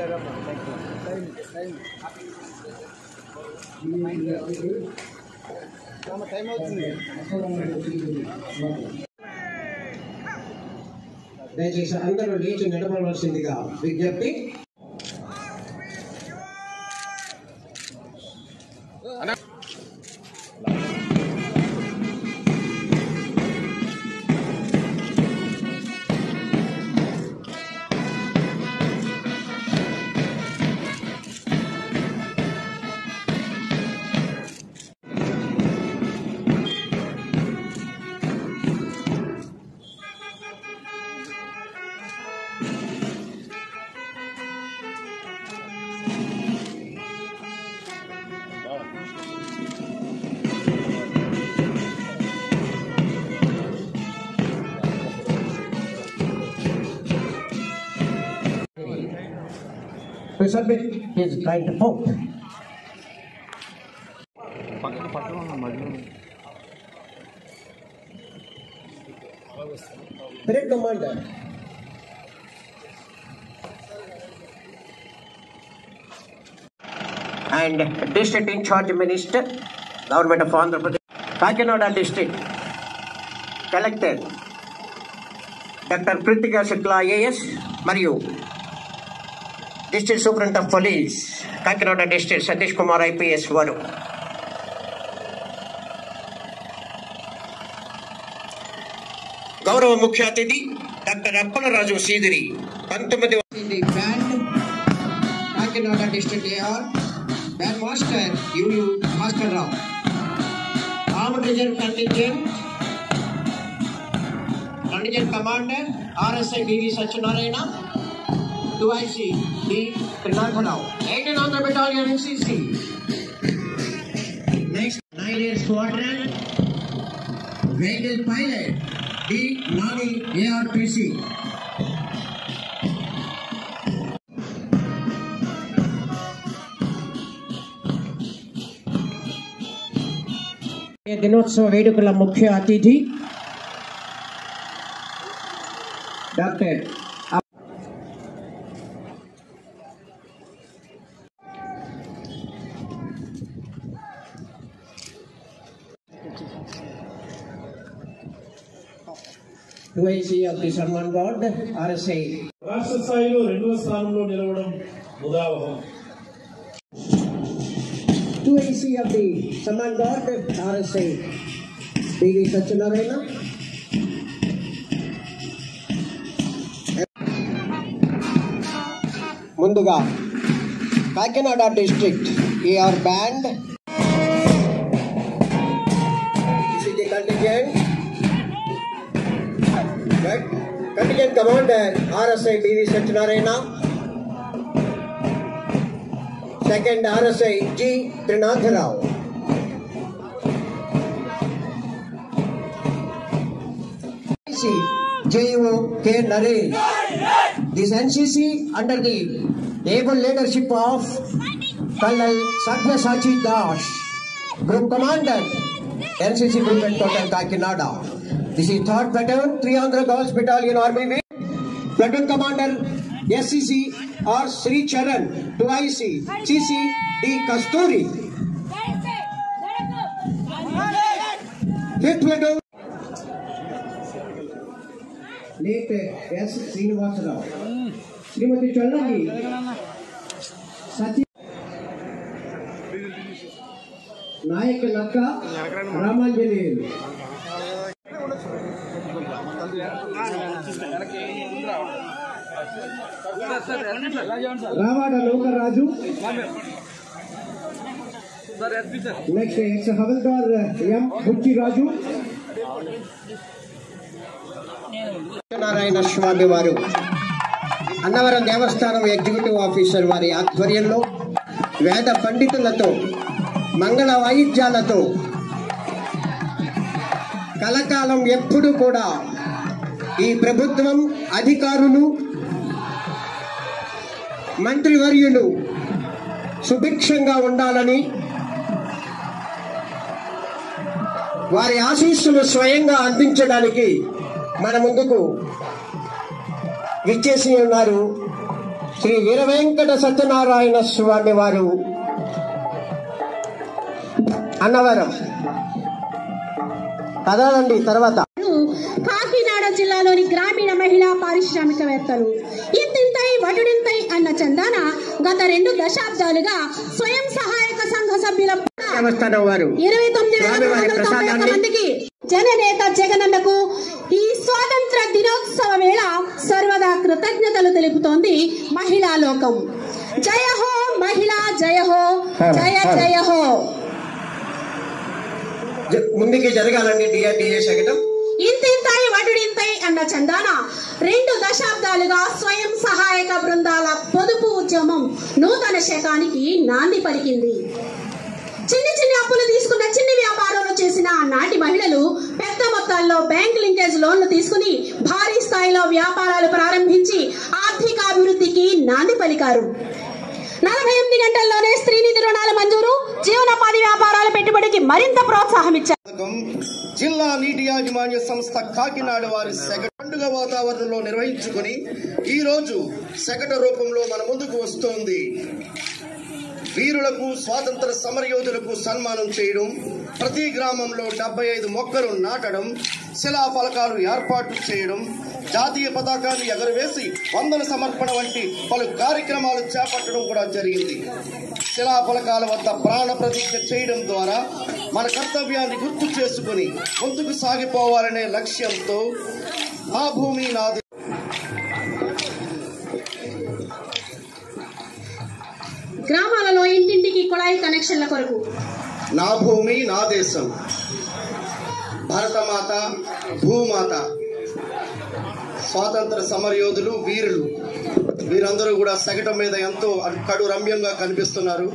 దయచేసి అందరూ లేచి నిలబడవలసిందిగా విజ్ఞప్తి to submit his blind vote. Parade Commander. And District in charge Minister, Government of Andhra Pradesh, Kakinada District, Collector, Dr. Pritika Shukla AS, మరియు district superintendent of police Kakinada district Satish Kumar IPS వారు గౌరవ ముఖ్య అతిథి doctor Appalaraju Seediri పంతొమ్మిది band Kakinada district AR band master U U Bhaskar Rao arm reserve contingent contingent commander RSI DV Satyanarayana to IC, D. Trinathanav. 18 on the battalion NCC. Next, 9 Air Squadron. Vehicle pilot, D. Nani ARPC. దినోత్సవ వేడుకల ముఖ్య అతిథి doctor two IC of the సన్మాన్ board RSI రాష్ట్ర స్థాయిలో రెండవ స్థానంలో నిలవడం ముదావహం టూఐసి ఆఫ్ ది సన్మాన్ బోర్డ్ ఆర్ఎస్ఐ డివి సత్యనారాయణ ముందుగా Kakinada district AR band contingent contingent commander RSI BV Satyanarayana second RSI G Trinatharao JEO K. Narel. This NCC under the able leadership of Colonel Satyasachi Das, Group Commander, NCC Group Headquarters Kakinada. This is 3rd Platoon, 300 Girls Battalion Army Wing. Platoon Commander, SCC R. Sri Charan, 2IC, CC D. Kasturi. Fifth Platoon. Late S Srinivasarao Shrimati Chollangi Sachi Nayak Nakka Ramanjaneyulu Ravada Lokaraju next ex havildar M Buchiraju Narayana Swamy వారు అన్నవరం దేవస్థానం executive officer వారి ఆధ్వర్యంలో వేద పండితులతో మంగళ వాయిద్యాలతో కలకాలం ఎప్పుడు కూడా ఈ ప్రభుత్వం అధికారులు మంత్రివర్యులు సుభిక్షంగా ఉండాలని వారి ఆశీస్సులు స్వయంగా అందించడానికి మన ముందుకు విచ్చేసి ఉన్నారు శ్రీ వీరవెంకట సత్యనారాయణ స్వామి వారు అన్నవరం కదలండి తర్వాత కాకినాడ జిల్లాలోని గ్రామీణ మహిళా పారిశ్రామికవేత్తలు ఇంతింతై వటుడింతై అన్న చందాన గత రెండు దశాబ్దాలుగా స్వయం సహాయక సంఘ సభ్యుల దేవస్థానం వారు ఇరవై తొమ్మిది వేల మూడు వందల తొంభై ఒక్క మందికి జననేత జగనన్నకు ఈ స్వాతంత్ర దినోత్సవ వేళ సర్వదా కృతజ్ఞతలు తెలుపుతోంది మహిళా లోకం జయ హో మహిళా జయ హో జయ జయ హో జ- ముందుకి జరగాలండి డిఆర్డిఏ శకటం ఇంతింతై వటుడింతై అన్న చందాన రెండు దశాబ్దాలుగా స్వయం సహాయక బృందాల పొదుపు ఉద్యమం నూతన శకానికి నాంది పలికింది చిన్ని చిన్ని అప్పులు తీసుకున్న చిన్ని వ్యాపారాలు చేసిన నాటి మహిళలు పెద్ద మొత్తాల్లో బ్యాంక్ లింకేజ్ లోన్లు తీసుకుని భారీ స్థాయిలో వ్యాపారాలు ప్రారంభించి ఆర్థికాభివృద్ధికి నాంది పలికారు నలభై ఎనిమిది గంటల్లోనే స్త్రీనిధి రుణాల మంజూరు జీవనోపాధి వ్యాపారాల పెట్టుబడికి మరింత ప్రోత్సాహం ఇచ్చారు పథకం జిల్లా నీటి యాజమాన్య సంస్థ కాకినాడ వారి సెగ పండుగ వాతావరణంలో నిర్వహించుకొని ఈ రోజు సెగట రూపంలో మన ముందుకు వస్తోంది వీరులకు స్వాతంత్ర సమరయోధులకు సన్మానం చేయడం ప్రతి గ్రామంలో డెబ్బై ఐదు మొక్కలు నాటడం శిలా ఫలకాలు ఏర్పాటు చేయడం జాతీయ పతాకాన్ని ఎగరవేసి వందన సమర్పణ వంటి పలు కార్యక్రమాలు చేపట్టడం కూడా జరిగింది శిలా ఫలకాల వద్ద ప్రాణ ప్రతిజ్ఞ చేయడం ద్వారా మన కర్తవ్యాన్ని గుర్తు చేసుకుని ముందుకు సాగిపోవాలనే లక్ష్యంతో ఆ భూమి నాది గ్రామాలలో ఇంటింటికి కుళాయి కనెక్షన్ల కొరకు నా భూమి నా దేశం భరతమాత భూమాత స్వాతంత్ర సమరయోధులు వీరులు వీరందరూ కూడా సగటం మీద ఎంతో కడు రమ్యంగా కనిపిస్తున్నారు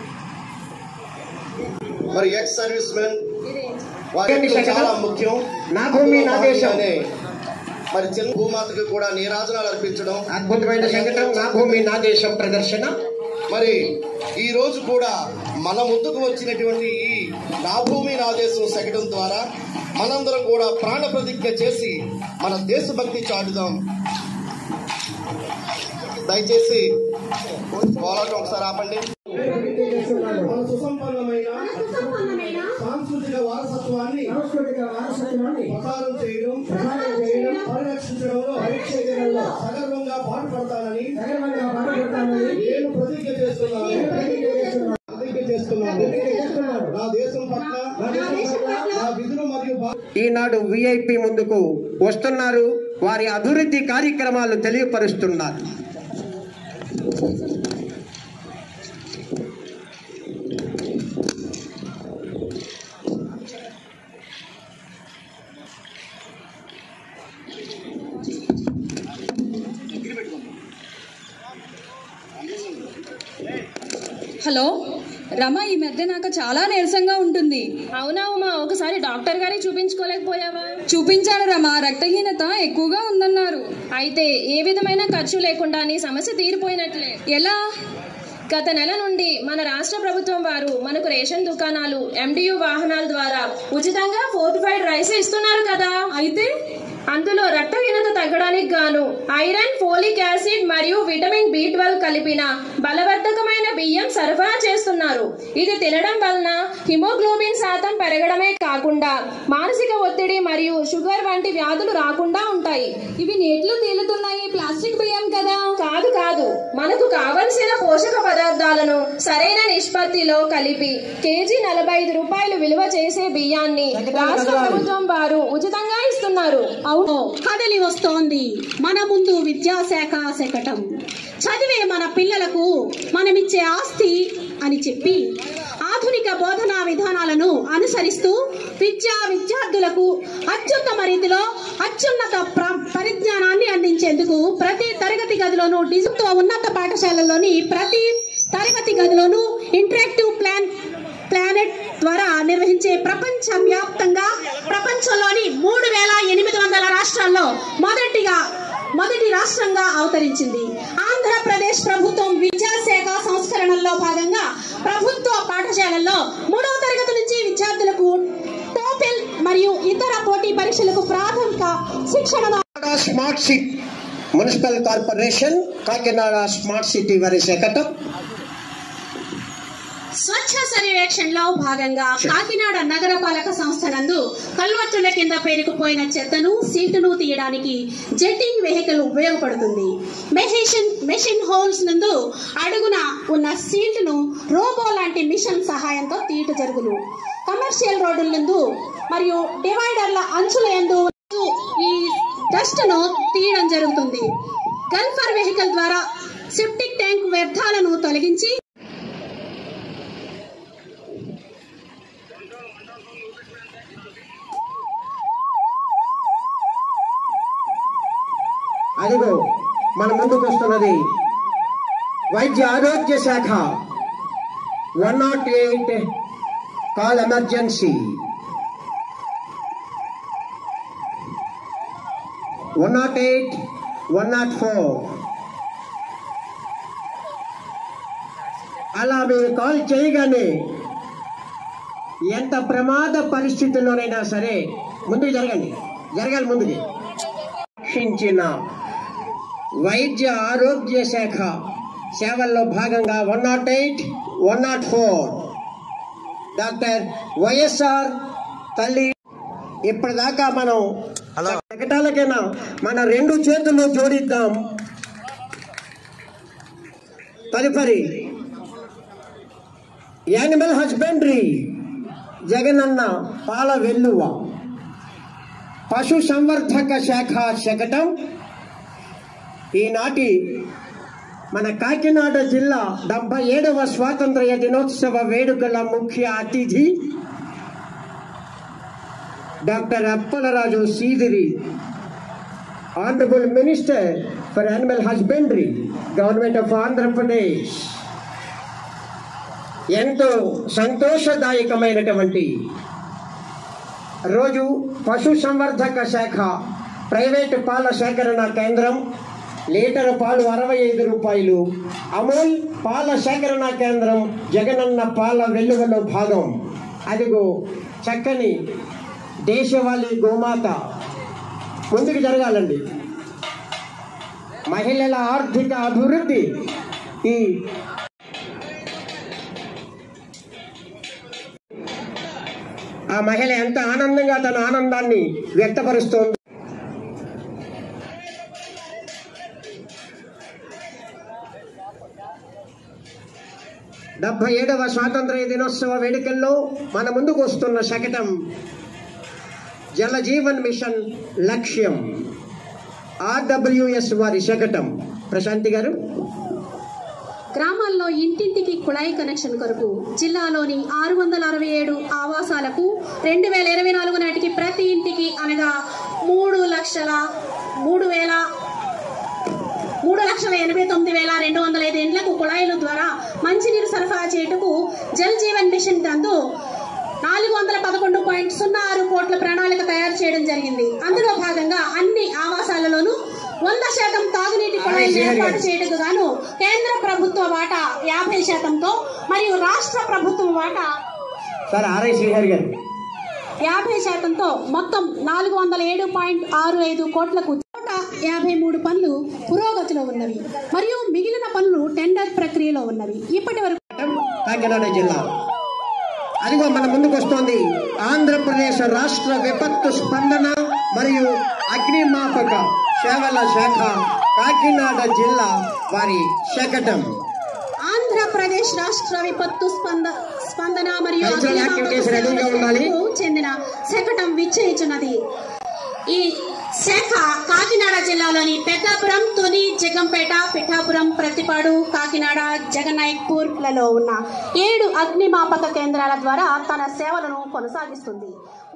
మరి ఎక్స్ సర్వీస్ మెన్ వారికి చాలా ముఖ్యం నా భూమి నా దేశం. అనే మరి చిన్న భూమాతకి కూడా నీరాజనాలు అర్పించడం అద్భుతమైన సంఘటన నా భూమి నా దేశం ప్రదర్శన మరి ఈ రోజు కూడా మన ముందుకు వచ్చినటువంటి ఈ నా భూమి నా దేశం సెగడం ద్వారా మనందరం కూడా ప్రాణ ప్రతిజ్ఞ చేసి మన దేశభక్తి చాటుదాం దయచేసి పోరాటం ఒకసారి ఆపండి మన సుసంపన్నమైన సాంస్కృతిక వారసత్వాన్ని ప్రసారం చేయడం పరిరక్షించడంలో సగర్వంగా పాటుపడతానని నేను ప్రతిజ్ఞ చేస్తున్నాను ప్రతిజ్ఞ చేస్తున్నాను నా దేశం పట్ల నా విధులు మరియు బా- ఈనాడు విఐపి ముందుకు వస్తున్నారు వారి అభివృద్ధి కార్యక్రమాలు తెలియపరుస్తున్నారు హలో రమ ఈ మధ్య నాకు చాలా నీరసంగా ఉంటుంది అవునా ఉమా ఒకసారి డాక్టర్ గారికి చూపించుకోలేకపోయావా చూపించాను రమ రక్తహీనత ఎక్కువగా ఉందన్నారు అయితే ఏ విధమైన ఖర్చు లేకుండా నీ సమస్య తీరిపోయినట్లే ఎలా గత నెల నుండి మన రాష్ట్ర ప్రభుత్వం వారు మనకు రేషన్ దుకాణాలు ఎండియు వాహనాల ద్వారా ఉచితంగా ఫోర్టిఫైడ్ రైస్ ఇస్తున్నారు కదా అయితే అందులో రక్తహీనత తగ్గడానికి గాను ఐరన్ ఫోలిక్ యాసిడ్ మరియు విటమిన్ బి ట్వెల్వ్ కలిపిన బలవర్ధకమైన బియ్యం సరఫరా చేస్తున్నారు ఇది తినడం వలన హిమోగ్లోబిన్ శాతం పెరగడమే కాకుండా మానసిక ఒత్తిడి మరియు షుగర్ వంటి వ్యాధులు రాకుండా ఉంటాయి ఇవి నీటిలో తేలుతున్నాయి ప్లాస్టిక్ బియ్యం కదా కాదు కాదు మనకు కావలసిన పోషక పదార్థాలను సరైన నిష్పత్తిలో కలిపి కేజీ నలభై ఐదు రూపాయలు విలువ చేసే బియ్యాన్ని రాష్ట్ర ప్రభుత్వం వారు ఉచితంగా ఇస్తున్నారు అవును కదలి వస్తోంది మన ముందు విద్యాశాఖ శకటం చదివే మన పిల్లలకు మనమిచ్చే ఆస్తి అని చెప్పి ఆధునిక బోధనా విధానాలను అనుసరిస్తూ విద్యా విద్యార్థులకు అత్యుత్తమ రీతిలో అత్యున్నత ప్ర- పరిజ్ఞానాన్ని అందించేందుకు ప్రతి తరగతి గదిలోనూ డిజిటల్ ఉన్నత పాఠశాలలోని ప్రతి తరగతి గదిలోనూ ఇంటరాక్టివ్ ప్లాన్ ప్లానెట్ ద్వారా నిర్వహించే ప్రపంచ వ్యాప్తంగా ప్రపంచంలోని మూడు వేల ఎనిమిది వందల రాష్ట్రాల్లో మొదటిగా మొదటి రాష్ట్రంగా అవతరించింది ఆంధ్రప్రదేశ్ ప్రభుత్వం విద్యాశాఖ సంస్కరణల్లో భాగంగా ప్రభుత్వ పాఠశాలల్లో మూడవ తరగతి నుంచి విద్యార్థులకు టోపెల్ మరియు ఇతర పోటీ పరీక్షలకు ప్రాథమిక శిక్షణ smart city municipal corporation Kakinada smart city వారి శకటం స్వచ్ఛ సర్వేక్షణలో భాగంగా కాకినాడ నగరపాలక సంస్థ నందు కల్వర్టుల కింద పేరుకుపోయిన చెత్తను సీటును తీయడానికి జెట్టింగ్ వెహికల్ ఉపయోగపడుతుంది మెషిన్ మెషిన్ హోల్స్ నందు అడుగున ఉన్న సీటును రోబో లాంటి మిషన్ సహాయంతో తీయట జరుగును కమర్షియల్ రోడ్డుల నందు మరియు డివైడర్ల అంచుల యందు ఈ డస్ట్ ను తీయడం జరుగుతుంది గల్ఫర్ వెహికల్ ద్వారా సెప్టిక్ ట్యాంక్ వ్యర్థాలను తొలగించి అదిగో మన ముందుకు వస్తున్నది వైద్య ఆరోగ్య శాఖ one nought eight call emergency one nought eight one nought four అలా మీరు కాల్ చేయగానే ఎంత ప్రమాద పరిస్థితుల్లోనైనా సరే ముందుకు జరగండి జరగాలి ముందుకి రక్షించిన వైద్య ఆరోగ్య శాఖ సేవల్లో భాగంగా one nought eight one nought four doctor YSR తల్లి ఇప్పటిదాకా మనం ప్రకటాలకైనా మన రెండు చేతులు జోడిద్దాం తదుపరి యానిమల్ హస్బెండరీ జగనన్న పాల వెల్లువ పశు సంవర్ధక శాఖ శకటం ఈనాటి మన కాకినాడ జిల్లా డెబ్బై ఏడవ స్వాతంత్ర్య దినోత్సవ వేడుకల ముఖ్య అతిథి doctor Appalaraju Seediri honourable minister for animal husbandry government of Andhra Pradesh ఎంతో సంతోషదాయకమైనటువంటి రోజు పశు సంవర్ధక శాఖ ప్రైవేటు పాల సేకరణ కేంద్రం లీటర్ పాలు అరవై ఐదు రూపాయలు అమూల్ పాల సేకరణ కేంద్రం జగనన్న పాల వెల్లువలో భాగం అదిగో చక్కని దేశవాళీ గోమాత ముందుకు జరగాలండి మహిళల ఆర్థిక అభివృద్ధి ఈ ఆ మహిళ ఎంత ఆనందంగా తన ఆనందాన్ని వ్యక్తపరుస్తోంది డెబ్బై ఏడవ స్వాతంత్ర్య దినోత్సవ వేడుకల్లో మన ముందుకు వస్తున్న శకటం జల జీవన్ మిషన్ లక్ష్యం ఆర్డబ్ల్యూఎస్ వారి శకటం ప్రశాంతి గారు గ్రామాల్లో ఇంటింటికి కుళాయి కనెక్షన్ కొరకు జిల్లాలోని ఆరు వందల అరవై ఏడు ఆవాసాలకు రెండు వేల ఇరవై నాలుగు నాటికి ప్రతి ఇంటికి అనగా మూడు లక్షల మూడు వేల మూడు లక్షల ఎనభై తొమ్మిది వేల రెండు వందల ఐదు ఇండ్లకు కుళాయిల ద్వారా మంచినీరు సరఫరా చేయుటకు జల్ జీవన్ మిషన్ నందు నాలుగు వందల పదకొండు పాయింట్ సున్నా ఆరు కోట్ల ప్రణాళిక తయారు చేయడం జరిగింది అందులో భాగంగా అన్ని ఆవాసాలలోనూ వంద శాతం తాగునీటి కుళాయిలు ఏర్పాటు చేయటకు గాను కేంద్ర ప్రభుత్వ వాటా యాభై శాతంతో మరియు రాష్ట్ర ప్రభుత్వం వాటా సార్ ఆర్ఐ శ్రీహరి గారు యాభై శాతంతో మొత్తం నాలుగు వందల ఏడు పాయింట్ ఆరు ఐదు కోట్లకు నూట యాభై మూడు పనులు పురోగతిలో ఉన్నవి మరియు మిగిలిన పనులు టెండర్ ప్రక్రియలో ఉన్నవి ఇప్పటి వరకు కాకినాడ జిల్లా అదిగో మన ముందుకు వస్తోంది ఆంధ్రప్రదేశ్ రాష్ట్ర విపత్తు స్పందన మరియు అగ్నిమాపక సేవల శాఖ కాకినాడ జిల్లా వారి శకటం ఆంధ్రప్రదేశ్ రాష్ట్ర విపత్తు స్పంద స్పందన మరియు Cultural activities రెడీగా ఉండాలి. అగ్నిమాపక చెందిన శకటం విచ్చేయించున్నది ఈ శాఖ కాకినాడ జిల్లాలోని పెద్దాపురం తుని జగంపేట పిఠాపురం ప్రతిపాడు కాకినాడ జగన్నాయక్పూర్ లలో ఉన్న ఏడు అగ్నిమాపక కేంద్రాల ద్వారా తన సేవలను కొనసాగిస్తుంది